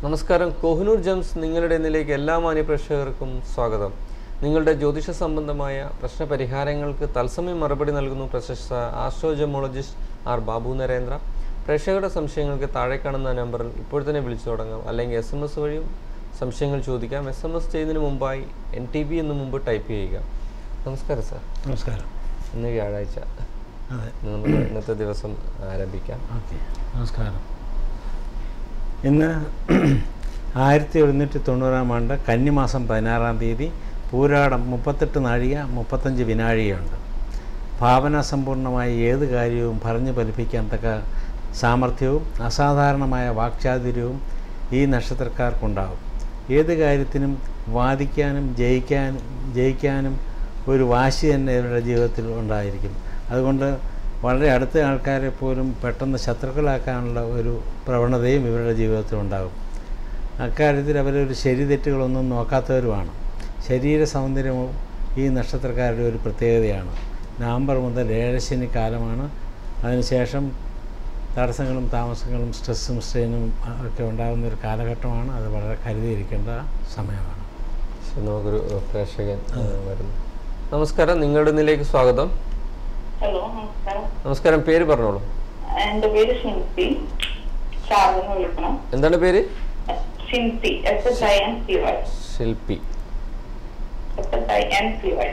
നമസ്കാരം കോഹിനൂർ ജംസ് നിങ്ങളുടെ എന്നിലേക്ക് എല്ലാ മാന്യപ്രേക്ഷകർക്കും സ്വാഗതം നിങ്ങളുടെ ജ്യോതിഷ സംബന്ധമായ പ്രശ്നപരിഹാരങ്ങൾക്ക് തത്സമയം മറുപടി നൽകുന്നു പ്രശസ്ത ആസ്ട്രോജമോളജിസ്റ്റ് ആർ ബാബു നരേന്ദ്ര പ്രേക്ഷകരുടെ സംശയങ്ങൾക്ക് താഴെ കാണുന്ന നമ്പറിൽ ഇപ്പോൾ തന്നെ വിളിച്ചു തുടങ്ങാം അല്ലെങ്കിൽ എസ് എം എസ് വഴിയും സംശയങ്ങൾ ചോദിക്കാം എസ് എം എസ് ചെയ്യുന്നതിന് മുമ്പായി എൻ ടി ബി എന്ന് മുമ്പ് ടൈപ്പ് ചെയ്യുക നമസ്കാരം സാർ നമസ്കാരം ഇന്ന് വ്യാഴാഴ്ച അതെ ഇന്ന് നമുക്ക് ഇന്നത്തെ ദിവസം ആരംഭിക്കാം ഓക്കെ നമസ്കാരം ഇന്ന് ആയിരത്തി എഴുന്നൂറ്റി തൊണ്ണൂറാം ആണ്ട് കന്നിമാസം പതിനാറാം തീയതി പൂരാടം മുപ്പത്തെട്ട് നാഴിക മുപ്പത്തഞ്ച് വിനാഴികയുണ്ട് ഭാവനാസമ്പൂർണമായ ഏത് കാര്യവും പറഞ്ഞു ഫലിപ്പിക്കാൻ തക്ക സാമർഥ്യവും അസാധാരണമായ വാക്ചാതുര്യവും ഈ നക്ഷത്രക്കാർക്കുണ്ടാവും ഏത് കാര്യത്തിനും വാദിക്കാനും ജയിക്കാനും ജയിക്കാനും ഒരു വാശി തന്നെ ഇവരുടെ ജീവിതത്തിൽ ഉണ്ടായിരിക്കും അതുകൊണ്ട് വളരെ അടുത്ത ആൾക്കാരെ പോലും പെട്ടെന്ന് ശത്രുക്കളാക്കാനുള്ള ഒരു പ്രവണതയും ഇവരുടെ ജീവിതത്തിൽ ഉണ്ടാകും അക്കാര്യത്തിൽ അവരൊരു ശരി തെറ്റുകളൊന്നും നോക്കാത്തവരുമാണ് ശരീര സൗന്ദര്യവും ഈ നക്ഷത്രക്കാരുടെ ഒരു പ്രത്യേകതയാണ് നവംബർ മുതൽ ഏഴശനി കാലമാണ് അതിനുശേഷം തടസ്സങ്ങളും താമസങ്ങളും സ്ട്രെസ്സും സ്ട്രെയിനും ഒക്കെ ഉണ്ടാകുന്ന ഒരു കാലഘട്ടമാണ് അത് വളരെ കരുതിയിരിക്കേണ്ട സമയമാണ് ശരി, നമുക്കൊരു ഏഹ്, പ്രേക്ഷകൻ ഏഹ്, വരുന്നു നമസ്കാരം നിങ്ങളുടെ ഇതിലേക്ക് സ്വാഗതം ഹലോ നമസ്കാരം നമസ്കാരം പേര് പറഞ്ഞോളൂ എന്റെ പേര് ഷിൻസി ഷാജെന്ന് വിളിക്കണം എന്താണ് പേര് Shincy S H I N C Y Shilpi S H I N C Y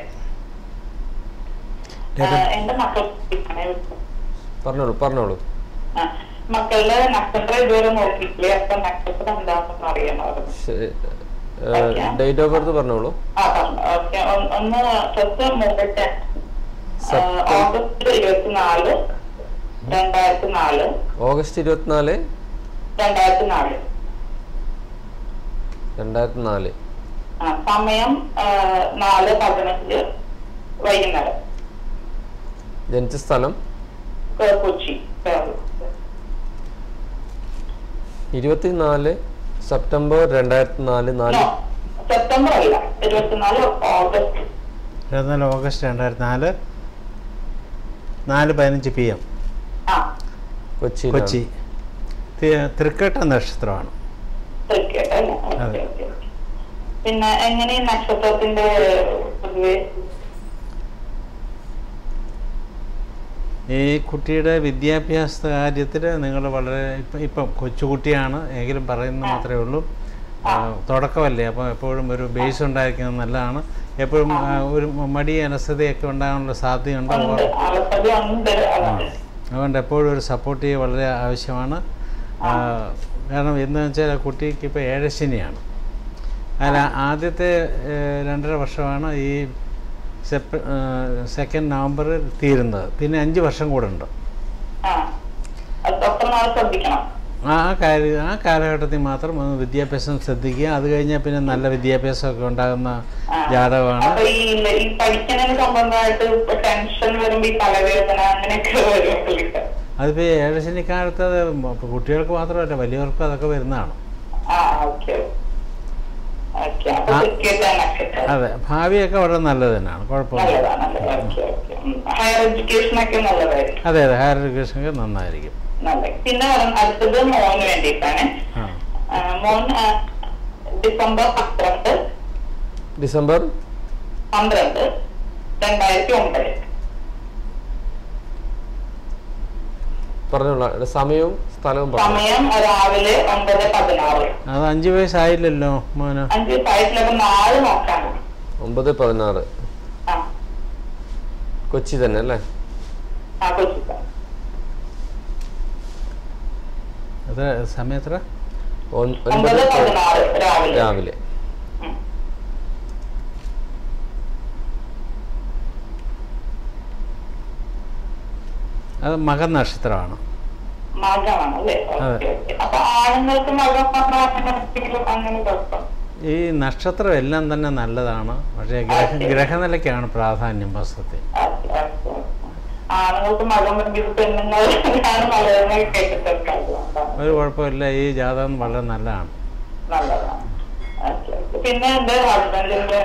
എന്റെ മക്കൾ പറഞ്ഞോളൂ പറഞ്ഞോളൂ ആ, മക്കളുടെ നക്ഷത്രം ഇതുവരെ നോക്കിയിട്ടില്ലേ അപ്പൊ നക്ഷത്രം എന്താണെന്ന് അറിയണമായിരുന്നു ഡേറ്റ് ഓഫ് ബർത്ത് പറഞ്ഞോളൂ ആ പറഞ്ഞു ഓക്കെ ഒന്ന് ഫസ്റ്റ് മുമ്പത്തെ September. ഓഗസ്റ്റ് ഇരുപത്തിനാല് രണ്ടായിരത്തി നാല് ഓഗസ്റ്റ് ഇരുപത്തിനാല് രണ്ടായിരത്തി നാല് രണ്ടായിരത്തി നാല് ആ, സമയം ആ, നാല് പതിനഞ്ച് വൈകുന്നേരം ജനിച്ച സ്ഥലം കൊ- കൊച്ചി കേരളം. ഇരുപത്തിനാല് സെപ്റ്റംബർ രണ്ടായിരത്തി നാല് നാല് No, സെപ്റ്റംബർ അല്ല ഇരുപത്തിനാല് ഓഗസ്റ്റ് ഇരുപത്തിനാല് ഓഗസ്റ്റ് രണ്ടായിരത്തി നാല് നാല് പതിനഞ്ച് പി എം ആ കൊച്ചി കൊച്ചി തി- തൃക്കേട്ട നക്ഷത്രമാണ് തൃക്കേട്ട അല്ലേ ഓക്കെ, അതെ. Okay, okay. പിന്നെ എങ്ങനെ ഈ നക്ഷത്രത്തിന്റെ പൊതുവെ ഈ കുട്ടിയുടെ വിദ്യാഭ്യാസ കാര്യത്തിൽ നിങ്ങൾ വളരെ ഇപ്പം ഇപ്പം കൊച്ചുകുട്ടിയാണ് എങ്കിലും പറയുന്നത് മാത്രമേ ഉള്ളൂ ആ, തുടക്കമല്ലേ അപ്പോൾ എപ്പോഴും ഒരു ബേസ് ഉണ്ടായിരിക്കുന്നത് നല്ലതാണ് എപ്പോഴും ആ, ഒരു മടി അനസ്ഥതയൊക്കെ ഉണ്ടാകാനുള്ള സാധ്യതയുണ്ട് ഉണ്ട് അലസത ഉണ്ട് അതാണ് അതുകൊണ്ട് എപ്പോഴും ഒരു സപ്പോർട്ട് ചെയ്യുക വളരെ ആവശ്യമാണ് ആ, കാരണം എന്ന് വെച്ചാൽ ആ കുട്ടിക്ക് ഇപ്പോൾ ഏഴശനിയാണ് അതിൽ ആദ്യത്തെ ഏഹ്, രണ്ടര വർഷമാണ് ഈ സെപ്റ്റ സെക്കൻഡ് നവംബറിൽ തീരുന്നത് പിന്നെ അഞ്ച് വർഷം കൂടെ ഉണ്ട് ആ അത് അത്ര നാൾ ശ്രദ്ധിക്കണം ആ കാര്യ ആ കാലഘട്ടത്തിൽ മാത്രം ഒന്ന് വിദ്യാഭ്യാസം ശ്രദ്ധിക്കുക അത് കഴിഞ്ഞാൽ പിന്നെ നല്ല വിദ്യാഭ്യാസമൊക്കെ ഉണ്ടാകുന്ന ആ. ജാതകമാണ് അപ്പൊ ഈ ഈ പഠിക്കുന്നതിന് സംബന്ധമായിട്ട് ഇപ്പൊ ടെൻഷൻ വരുമ്പോ ഈ തലവേദന അങ്ങനെയൊക്കെ വരും പുള്ളിക്ക് അതിപ്പോൾ ഏഴശനിക്കാലത്ത് അത് മ- കുട്ടികൾക്ക് മാത്രമല്ല വലിയവർക്കും അതൊക്കെ വരുന്നതാണ് ആ ഓക്കെ ഓക്കെ അപ്പൊ ആ. തൃക്കേട്ട നക്ഷത്രം അതെ ഭാവിയൊക്കെ വളരെ നല്ലത് തന്നെയാണ് കുഴപ്പമൊന്നുമില്ല നല്ലതാണല്ലേ ഓക്കെ ഓക്കെ ഹയർ എഡ്യൂക്കേഷൻ ഒക്കെ നല്ലതായിരിക്കും അതെ അതെ ഹയർ എഡ്യൂക്കേഷനൊക്കെ നന്നായിരിക്കും നല്ല പിന്നെ പറ- അടുത്തത് മോന് വേണ്ടിയിട്ടാണ് ആ ആ, മോൻ ആ, ഡിസംബർ പന്ത്രണ്ട് ഡിസംബർ പന്ത്രണ്ട് രണ്ടായിരത്തി ഒമ്പത് പറഞ്ഞോളൂ സമയവും സ്ഥലവും പറഞ്ഞു സമയം രാവിലെ ഒമ്പത് പതിനാറ് അത് അഞ്ച് വയസ്സായില്ലല്ലോ മോന് അഞ്ച് സൈറ്റിലൊക്കെ നാല് നോക്കാണ് ഒമ്പത് പതിനാറ് ആ കൊച്ചി തന്നെ അല്ലേ ആ കൊച്ചിക്ക അത് സമയം എത്ര ഒൻ- ഒമ്പത് ഒൻപത് പതിനാറ് രാവിലെ രാവിലെ ഉം. അത് മകൻ നക്ഷത്രമാണ് മകമാണ് അല്ലേ ഓക്കെ ഓക്കെ അപ്പൊ ആണുങ്ങൾക്ക് മകം പറഞ്ഞാൽ അങ്ങനെ എന്തെങ്കിലും അങ്ങനെ കുഴപ്പം ഈ നക്ഷത്രം എല്ലാം തന്നെ നല്ലതാണ് പക്ഷേ ഗ്രഹ ഗ്രഹനിലയ്ക്കാണ് പ്രാധാന്യം വസ്തുത്തിൽ ഓക്കെ, ഓക്കെ, ഓക്കെ. ആണുങ്ങൾക്ക് മകം പറഞ്ഞത് പെണ്ണുങ്ങളാണ് മലയാളം കേട്ടിട്ടൊക്കെ അതുകൊണ്ടാണ് ഒരു കുഴപ്പമില്ല ഈ ജാതകം വളരെ നല്ലതാണ് നല്ലതാണ് ഓക്കെ, ഓക്കെ. പിന്നെ എന്റെ ഹസ്ബൻഡിന്റെ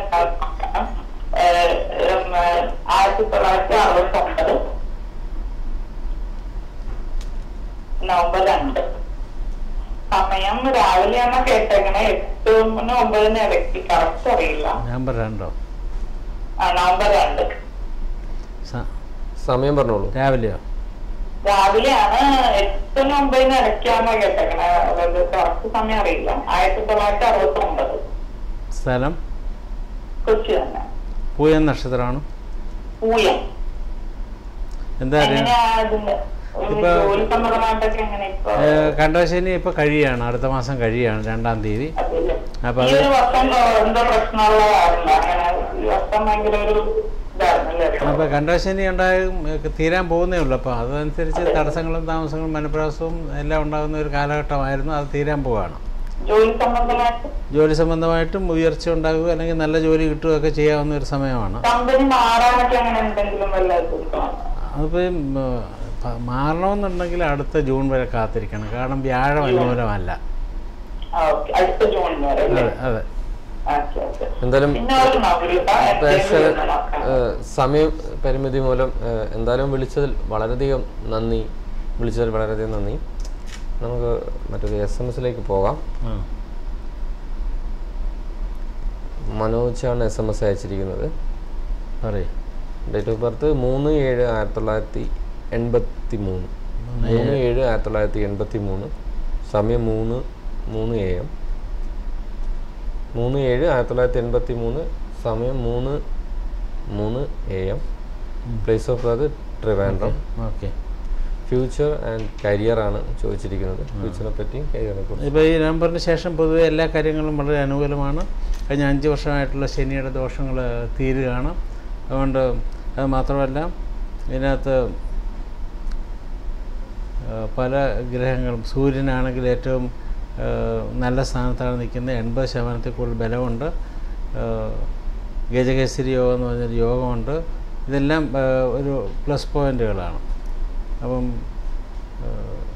ആയിരത്തി തൊള്ളായിരത്തി അറുപത്തി ഒമ്പത് നവംബർ രണ്ട് സമയം സമയം രാവിലെയാണ് കേട്ടേക്കണേ എട്ടിന് ഒമ്പതിന് ഇടയ്ക്ക് കറക്റ്റ് അറിയില്ല നവംബർ രണ്ടോ ആ നവംബർ രണ്ട് സ- സമയം പറഞ്ഞോളൂ രാവിലെയോ രാവിലെയാണ് എട്ടിന് ഒമ്പതിന് ഇടയ്ക്കാണ് കേട്ടേക്കണേ അതായത് കറക്റ്റ് സമയം അറിയില്ല ആയിരത്തി തൊള്ളായിരത്തി അറുപത്തി ഒമ്പത് സ്ഥലം കൊച്ചി തന്നെ പൂയം നക്ഷത്രമാണ് പൂയം എന്താ അറിയാം എങ്ങനെയാ ഇതിന്റെ ഒരു ഇപ്പൊ- ജോലി സംബന്ധമായിട്ടൊക്കെ എങ്ങനെ ഇപ്പൊ കണ്ടശനി ഇപ്പോൾ കഴിയാണ് അടുത്ത മാസം കഴിയാണ് രണ്ടാം തീയതി അതില് അപ്പൊ ഈ അത് ഒരു വർഷം എന്തോ പ്രശ്നമുള്ളതായിരുന്നു അങ്ങനെ ഈ വർഷം ഭയങ്കര ഒരു ഇതായിരുന്നല്ലേ അപ്പോൾ കണ്ടശനി ഉണ്ടായും ഏഹ് തീരാൻ പോകുന്നേ ഉള്ളൂ അപ്പോൾ അതനുസരിച്ച് തടസ്സങ്ങളും താമസങ്ങളും മനപ്രാസവും എല്ലാം ഉണ്ടാകുന്ന ഒരു കാലഘട്ടമായിരുന്നു അത് തീരാൻ പോവുകയാണ് ജോലി സംബന്ധമായിട്ട് ജോലി സംബന്ധമായിട്ടും ഉയർച്ച ഉണ്ടാകുക അല്ലെങ്കിൽ നല്ല ജോലി കിട്ടുകയൊക്കെ ചെയ്യാവുന്ന ഒരു സമയമാണ് കമ്പനി മാറാനൊക്കെ അങ്ങനെ എന്തെങ്കിലും വല്ല ഇതുണ്ടോ? അതിപ്പോൾ മാറണമെന്നുണ്ടെങ്കിൽ അടുത്ത ജൂൺ വരെ കാത്തിരിക്കണം കാരണം വ്യാഴം അനുകൂലമല്ല ആ, okay. അടുത്ത ജൂൺ വരെ അല്ലേ? അതെ അതെ ഓക്കെ, ഓക്കെ. എന്തായാലും പിന്നെ ഒരു നവീത പേശ എന്തെങ്കിലും ഒന്ന് നോക്കാം. സമയ പരിമിതി മൂലം ഏഹ്, എന്തായാലും വിളിച്ചതിൽ വളരെയധികം നന്ദി വിളിച്ചതിൽ വളരെയധികം നന്ദി നമുക്ക് മറ്റൊരു എസ് എം എസിലേക്ക് പോകാം ആ. മനോജാണ് എസ് എം എസ് അയച്ചിരിക്കുന്നത് പറയൂ ഡേറ്റ് ഓഫ് ബർത്ത് മൂന്ന് ഏഴ് ആയിരത്തി തൊള്ളായിരത്തി എൺപത്തി മൂന്ന് മൂന്ന് ഏഴ് ആയിരത്തി തൊള്ളായിരത്തി എൺപത്തി മൂന്ന് സമയം മൂന്ന് മൂന്ന് എ എം മൂന്ന് ഏഴ് ആയിരത്തി തൊള്ളായിരത്തി എൺപത്തി മൂന്ന് സമയം മൂന്ന് മൂന്ന് A M place of birth Trivandrum okay future and career ആണ് ചോദിച്ചിരിക്കുന്നത് ഫ്യൂച്ചറിനെ പറ്റിയും കരിയറിനെ കുറിച്ച് ഇപ്പോൾ ഈ നവംബറിന് ശേഷം പൊതുവെ എല്ലാ കാര്യങ്ങളും വളരെ അനുകൂലമാണ് കഴിഞ്ഞ അഞ്ച് വർഷമായിട്ടുള്ള ശനിയുടെ ദോഷങ്ങൾ തീരുകയാണ് അതുകൊണ്ട് അത് മാത്രമല്ല ഇതിനകത്ത് ആ, പല ഗ്രഹങ്ങളും സൂര്യനാണെങ്കിൽ ഏറ്റവും ആ, നല്ല സ്ഥാനത്താണ് നിൽക്കുന്നത് എൺപത് ശതമാനത്തിൽ കൂടുതൽ ബലമുണ്ട് ആ, ഗജകേസരി യോഗം എന്ന് പറഞ്ഞൊരു യോഗമുണ്ട് ഇതെല്ലാം ആ, ഒരു പ്ലസ് പോയിന്റുകളാണ് അപ്പം ആ,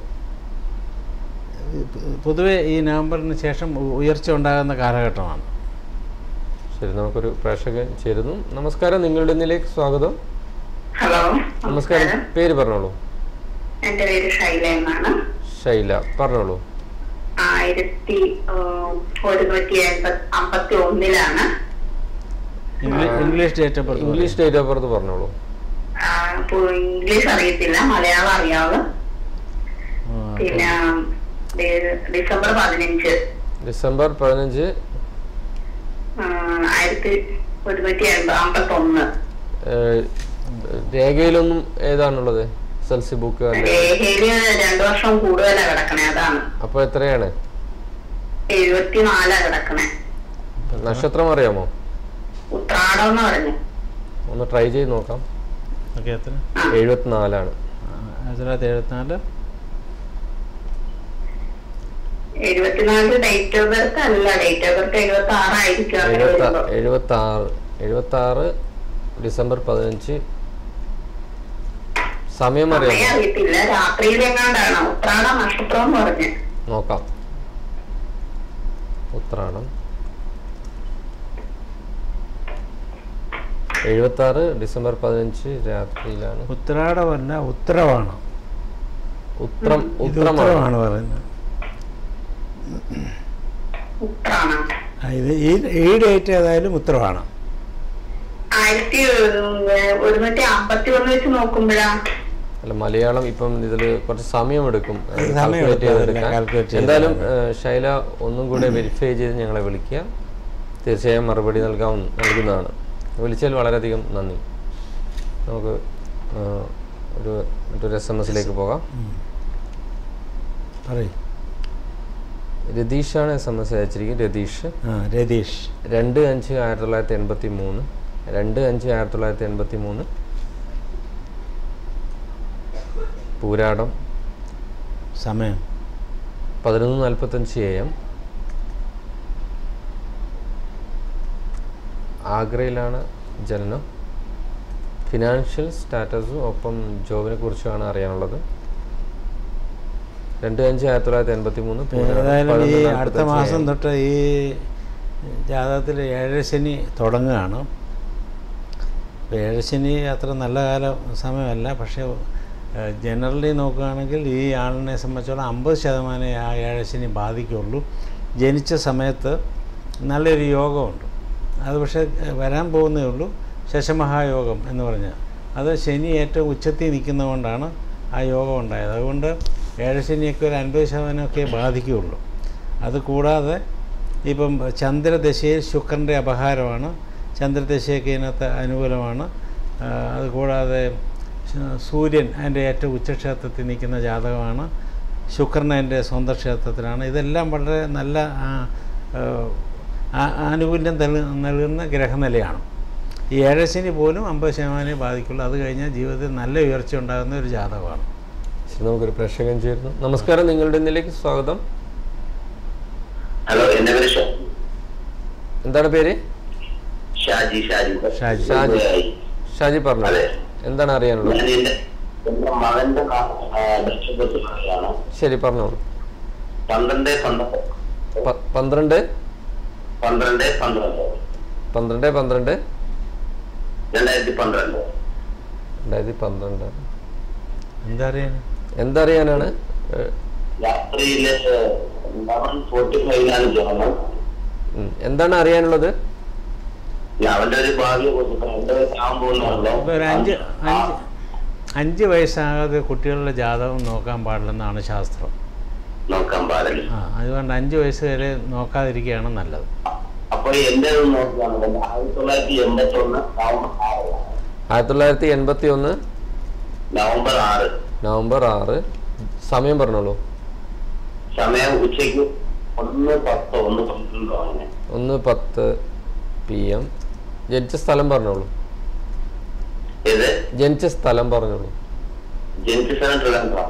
പൊതുവെ ഈ നവംബറിന് ശേഷം ഉ- ഉയർച്ച ഉണ്ടാകുന്ന കാലഘട്ടമാണ് ശരി നമുക്കൊരു പ്രേക്ഷകൻ ചേരുന്നു നമസ്കാരം നിങ്ങളുടെ ഇതിലേക്ക് സ്വാഗതം ഹലോ നമസ്കാരം പേര് പറഞ്ഞോളൂ എന്റെ പേര് ഷൈല എന്നാണ് ശൈല പറഞ്ഞോളൂ ആയിരത്തി ഒരുന്നൂറ്റി അമ്പത്തി ഒന്നിലാണ് English- English date of birth English date of birth പറഞ്ഞോളൂ ഇംഗ്ലീഷ് അറിയത്തില്ല മലയാളം അറിയാവുള്ളൂ പിന്നെ ഡി- ഡിസംബർ പതിനഞ്ച് ഡിസംബർ പതിനഞ്ച് ആ, ആയിരത്തി ഒരുന്നൂറ്റി എൺപത് അമ്പത്തി ഒന്ന് ഏഹ്, രേഖയിലൊന്നും ഏതാണുള്ളത് സെൽസി ബുക്ക് അല്ലെ രേഖയില് രണ്ടു വർഷം കൂടുതലാ കിടക്കണേ അതാണ് അപ്പോൾ എത്രയാണ് എഴുപത്തിനാലാ കിടക്കണേ നക്ഷത്രം അറിയാമോ ഉത്രാടം എന്ന് പറഞ്ഞു ഒന്ന് ട്രൈ ചെയ്ത് നോക്കാം ഓക്കെ എത്ര എഴുപത്തിനാലാണ് ആയിരത്തി തൊള്ളായിരത്തി എഴുപത്തിനാല് എഴുപത്തിനാല് ഡേറ്റ് ഓഫ് ബർത്ത് അല്ല ഡേറ്റ് ഓഫ് ബർത്ത് എഴുപത്തി ആറായിരിക്കും അങ്ങനെ എഴുപത്തി വരുമ്പോ. എഴുപത്തി ആറ് എഴുപത്തി ആറ് ഡിസംബർ പതിനഞ്ച് സമയം സമയം അറിയാമോ അറിയത്തില്ല രാത്രിയിലെങ്ങാണ്ടാണ് ഉത്രാട നക്ഷത്രം എന്ന് പറഞ്ഞ് നോക്കാം ഉത്രാടം എഴുപത്തി ആറ് ഡിസംബർ പതിനഞ്ച് രാത്രിയിലാണ് ഉത്രാടമല്ല ഉത്തരവാണ് ഉത്രം ഇത് ഉത്രമാണ് ഉത്തരമാണ് പറയുന്നത് ഉത്രാണ് ആ, ഇത് ഈ ഈ ഡേറ്റ് ഏതായാലും ഉത്തരവാണ് ആയിരത്തി ഒരുന്നൂറ്റി അമ്പത്തി ഒന്ന് വെച്ച് നോക്കുമ്പോഴാ അല്ല മലയാളം ഇപ്പം ഇതിൽ കുറച്ച് സമയമെടുക്കും സമയം കാൽക്കുലേറ്റ് എടുക്കും, ചെയ്തെടുക്കാൻ അതെല്ലാം calculate ചെയ്ത് എന്തായാലും എടുക്കാം. ഏഹ്, ശൈല ഒന്നും കൂടെ വെരിഫൈ ചെയ്ത് ഞങ്ങളെ വിളിക്കുക തീർച്ചയായും മറുപടി നൽകാവുന്ന നൽകുന്നതാണ് വിളിച്ചതിൽ വളരെയധികം നന്ദി നമുക്ക് ഏഹ്, ഒരു മറ്റൊരു എസ് എം എസിലേക്ക് പോകാം പറയും രതീഷാണ് എസ് എം എസ് അയച്ചിരിക്കുന്നത് രതീഷ് ആ രതീഷ് രണ്ട് അഞ്ച് ആയിരത്തി തൊള്ളായിരത്തി എൺപത്തി മൂന്ന് രണ്ട് അഞ്ച് ആയിരത്തി തൊള്ളായിരത്തി എൺപത്തി മൂന്ന് പൂരാടം സമയം പതിനൊന്ന് നാൽപ്പത്തഞ്ച് എ എം ആഗ്രയിലാണ് ജനനം ഫിനാൻഷ്യൽ സ്റ്റാറ്റസും ഒപ്പം ജോബിനെ കുറിച്ചുമാണ് അറിയാനുള്ളത് രണ്ട് അഞ്ച് ആയിരത്തി തൊള്ളായിരത്തി എൺപത്തി മൂന്ന് ഏതായാലും ഈ അടുത്ത മാസം തൊട്ട് ഈ ജാതകത്തിൽ ഏഴരശനി തുടങ്ങുകയാണ് അപ്പോൾ ഏഴരശനി അത്ര നല്ല കാലം സമയമല്ല പക്ഷേ ജനറലി നോക്കുകയാണെങ്കിൽ ഈ ആളിനെ സംബന്ധിച്ചോളം അമ്പത് ശതമാനമേ ആ ഏഴശനി ബാധിക്കുള്ളൂ ജനിച്ച സമയത്ത് നല്ലൊരു യോഗമുണ്ട് അത് പക്ഷേ ഏഹ്, വരാൻ പോകുന്നേ ഉള്ളൂ ശശമഹായോഗം എന്ന് പറഞ്ഞാൽ അത് ശനി ഏറ്റവും ഉച്ചത്തിൽ നിൽക്കുന്നതുകൊണ്ടാണ് ആ യോഗം ഉണ്ടായത് അതുകൊണ്ട് ഏഴശനിയൊക്കെ ഒരു അൻപത് ശതമാനമൊക്കെ ബാധിക്കുകയുള്ളൂ അത് കൂടാതെ ഇപ്പം ചന്ദ്രദശയിൽ ശുക്രൻ്റെ അപഹാരമാണ് ചന്ദ്രദശയൊക്കെ ഇതിനകത്ത് അനുകൂലമാണ് ആ, അത് കൂടാതെ ശ- സൂര്യൻ അതിൻ്റെ ഏറ്റവും ഉച്ചക്ഷേത്രത്തിൽ നിൽക്കുന്ന ജാതകമാണ് ശുക്രൻ അതിൻ്റെ സ്വന്തം ക്ഷേത്രത്തിലാണ് ഇതെല്ലാം വളരെ നല്ല ആ, ആ, ആ- ആനുകൂല്യം തല- നൽകുന്ന ഗ്രഹനിലയാണ് ഈ ഏഴശനി പോലും അമ്പത് ശതമാനമേ ബാധിക്കുള്ളൂ അത് കഴിഞ്ഞാൽ ജീവിതത്തിൽ നല്ല ഉയർച്ച ഉണ്ടാകുന്ന ഒരു ജാതകമാണ് ശരി നമുക്കൊരു പ്രേക്ഷകൻ ചേരുന്നു നമസ്കാരം നിങ്ങളുടെ ഇന്നിലേക്ക് സ്വാഗതം ഹലോ എന്റെ പേര് ഷാ- എന്താണ് പേര് ഷാജി ഷാജി ഷാജി. ഷാജി. ഷാജി പറഞ്ഞു അതെ. എന്താണ് അറിയാനുള്ളത് ഞാൻ എന്റെ എന്റെ മകന്റെ ഡെസ്റ്റിനെക്കുറിച്ച് പറയുകയാണ് ശരി പറഞ്ഞോളൂ പന്ത്രണ്ട് പന്ത്രണ്ട് പ- പന്ത്രണ്ട് പന്ത്രണ്ട് പന്ത്രണ്ട് പന്ത്രണ്ട് പന്ത്രണ്ട് രണ്ടായിരത്തി പന്ത്രണ്ട് രണ്ടായിരത്തി പന്ത്രണ്ട് എന്താ അറിയാൻ എന്തറിയാനാണ് ഏഹ്, രാത്രിയില് ലെവൻ ഫോർട്ടി ഫൈവിലാണ് ജനനം ഉം. എന്താണ് അറിയാനുള്ളത് ഞാൻ അവന്റെ ഒരു ഭാവിയെ കുറിച്ച് രണ്ട് വയസ്സാകാൻ പോകുന്നുള്ളൂ ഇപ്പോൾ ഒരു അഞ്ച് അഞ്ച് അഞ്ച് വയസ്സാകാതെ കുട്ടികളുടെ ജാതകം നോക്കാൻ പാടില്ലെന്നാണ് ശാസ്ത്രം നോക്കാൻ പാടില്ല ആ അതുകൊണ്ട് അഞ്ച് വയസ്സ് വരെ നോക്കാതിരിക്കുകയാണ് നല്ലത് അപ്പൊ എന്റെ നോക്കുകയാണെങ്കിൽ ആയിരത്തി തൊള്ളായിരത്തി എൺപത്തി ഒന്ന് നവംബർ ആറിലാണ് ആയിരത്തി തൊള്ളായിരത്തി എൺപത്തി ഒന്ന് നവംബർ ആറ് നവംബർ ആറ് സമയം പറഞ്ഞോളൂ സമയം ഉച്ചയ്ക്ക് ഒന്ന് പത്ത് ഒന്ന് പന്ത്രണ്ടോ അങ്ങനെ ഒന്ന് പത്ത് പി എം ജനിച്ച സ്ഥലം പറഞ്ഞോളൂ ഇത് ജനിച്ച സ്ഥലം പറഞ്ഞോളൂ ജനിച്ച സ്ഥലം ട്രിവാൻഡ്രം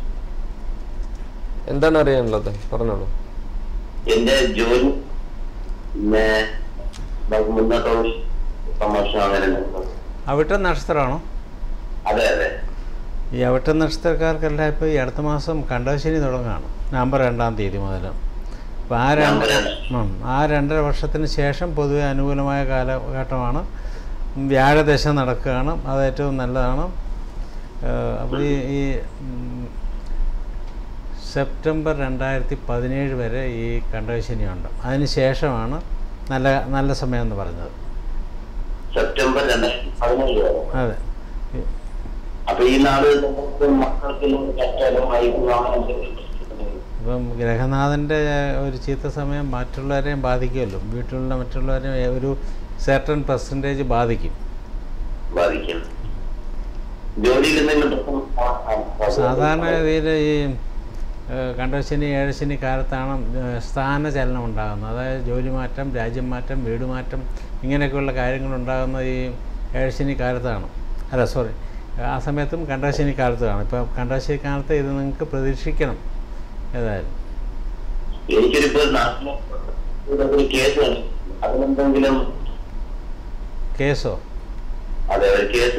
എന്താണ് അറിയാനുള്ളത് പറഞ്ഞോളൂ എന്റെ ജോലി പിന്നെ ബാക്കി മുന്നോട്ടുള്ള പ്രമോഷൻ അങ്ങനെ ഉണ്ട്. അവിട്ട നക്ഷത്രമാണോ അതെ അതെ ഈ അവിട്ട നക്ഷത്രക്കാർക്കെല്ലാം ഇപ്പോൾ ഈ അടുത്ത മാസം കണ്ടശനി തുടങ്ങുകയാണ് നവംബർ രണ്ടാം തീയതി മുതൽ അപ്പോൾ ആ രണ്ട് നവംബർ രണ്ട്. ഉം, ആ രണ്ടര വർഷത്തിന് ശേഷം പൊതുവെ അനുകൂലമായ കാലഘട്ടമാണ് വ്യാഴദശ നടക്കുകയാണ് അത് ഏറ്റവും നല്ലതാണ് അപ്പോൾ ഈ ഈ ഉം, സെപ്റ്റംബർ രണ്ടായിരത്തി പതിനേഴ് വരെ ഈ കണ്ടശനിയുണ്ട് അതിന് ശേഷമാണ് നല്ല നല്ല സമയം എന്ന് പറഞ്ഞത് സെപ്റ്റംബർ രണ്ടായിരത്തി പതിനേഴ് വരെ അതെ ഈ- അപ്പൊ ഈ നാട് നമുക്ക് മക്കൾക്ക് കഷ്ടം വൈകുന്നു അങ്ങനെ എന്തെങ്കിലും പ്രശ്നങ്ങൾ ഇപ്പം ഗ്രഹനാഥൻ്റെ ഒരു ചീത്ത സമയം മറ്റുള്ളവരെയും ബാധിക്കുമല്ലോ വീട്ടിലുള്ള മറ്റുള്ളവരെയും ഒരു സെർട്ടൺ പെർസെൻറ്റേജ് ബാധിക്കും ബാധിക്കും ജോലിയിൽ എന്തെങ്കിലും പ്രശ്നം സാധാരണ ഗതിയിൽ ഈ ഏഹ്, കണ്ടശനി ഏഴശനി കാലത്താണ് ഏഹ്, സ്ഥാനചലനം ഉണ്ടാകുന്നത് അതായത് ജോലി മാറ്റം രാജ്യം മാറ്റം വീട് മാറ്റം ഇങ്ങനെയൊക്കെയുള്ള കാര്യങ്ങൾ ഉണ്ടാകുന്നത് ഈ ഏഴശനി കാലത്താണ് അല്ല സോറി ആ സമയത്തും കണ്ടശനി കാലത്താണ് ഇപ്പോൾ കണ്ടശനി കാലത്ത് ഇത് നിങ്ങൾക്ക് പ്രതീക്ഷിക്കണം ഏതായാലും എനിക്കൊരിപ്പോ നാട്ടിലെ ഒരു കേസ് കണ്ടു. അതിനെന്തെങ്കിലും കേസോ അതെ ഒരു കേസ്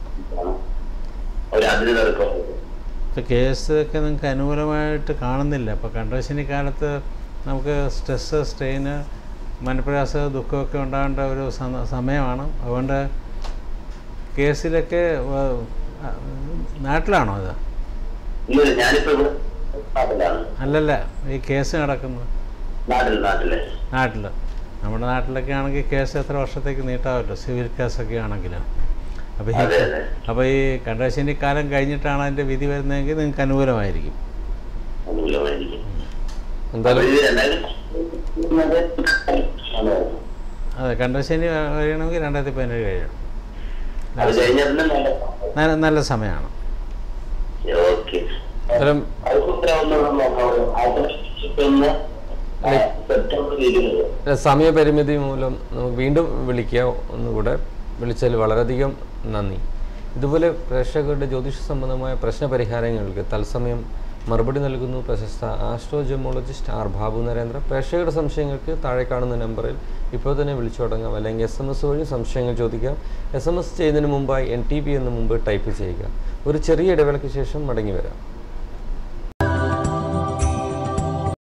ഒരു അതിന് നടക്കും ഇപ്പോൾ കേസ് ഒക്കെ നിങ്ങൾക്ക് അനുകൂലമായിട്ട് കാണുന്നില്ല അപ്പോൾ കണ്ടശനി കാലത്ത് നമുക്ക് സ്ട്രെസ്സ് സ്ട്രെയിന് മനപ്രയാസ ദുഃഖമൊക്കെ ഉണ്ടാകേണ്ട ഒരു സമ- സമയമാണ് അതുകൊണ്ട് കേസിലൊക്കെ വ- ആ, നാട്ടിലാണോ അത് ഇല്ല ഞാനിപ്പോ ഇവിടെ നാട്ടിലാണ് അല്ലല്ല ഈ കേസ് നടക്കുന്നത് നാട്ടിൽ നാട്ടില് നാട്ടിൽ നമ്മുടെ നാട്ടിലൊക്കെ ആണെങ്കിൽ കേസ് എത്ര വർഷത്തേക്ക് നീട്ടാമല്ലോ സിവിൽ കേസൊക്കെ ആണെങ്കിൽ അപ്പോൾ ഈ അതെ, അതെ. അപ്പോൾ ഈ കണ്ടശനി കാലം കഴിഞ്ഞിട്ടാണ് അതിൻ്റെ വിധി വരുന്നതെങ്കിൽ നിങ്ങൾക്ക് അനുകൂലമായിരിക്കും അനുകൂലമായിരിക്കും അപ്പൊ എന്തായാലും ഇത് രണ്ടായിരത്തി അതെ. അതെ കണ്ടശനി കഴിയണമെങ്കിൽ രണ്ടായിരത്തി പതിനേഴ് കഴിയണം അത് കഴിഞ്ഞാൽ നല്ല നല്ല സമയമാണ് ഓക്കെ അന്നേരം സെപ്റ്റംബർ ഇരുപത് സമയപരിമിതി മൂലം നമുക്ക് വീണ്ടും വിളിക്കുക ഒന്നുകൂടെ വിളിച്ചതിൽ വളരെയധികം നന്ദി ഇതുപോലെ പ്രേക്ഷകരുടെ ജ്യോതിഷ സംബന്ധമായ പ്രശ്നപരിഹാരങ്ങൾക്ക് തത്സമയം മറുപടി നൽകുന്നു പ്രശസ്ത ആസ്ട്രോജമോളജിസ്റ്റ് ആർ ബാബു നരേന്ദ്ര പ്രേക്ഷകരുടെ സംശയങ്ങൾക്ക് താഴെ കാണുന്ന നമ്പറിൽ ഇപ്പോൾ തന്നെ വിളിച്ചു തുടങ്ങാം അല്ലെങ്കിൽ എസ് എം എസ് വഴി സംശയങ്ങൾ ചോദിക്കാം എസ് എം എസ് ചെയ്യുന്നതിന് മുമ്പായി എൻ ടി പി എന്ന് മുമ്പ് ടൈപ്പ് ചെയ്യുക ഒരു ചെറിയ ഇടവേളയ്ക്ക് ശേഷം മടങ്ങി വരാം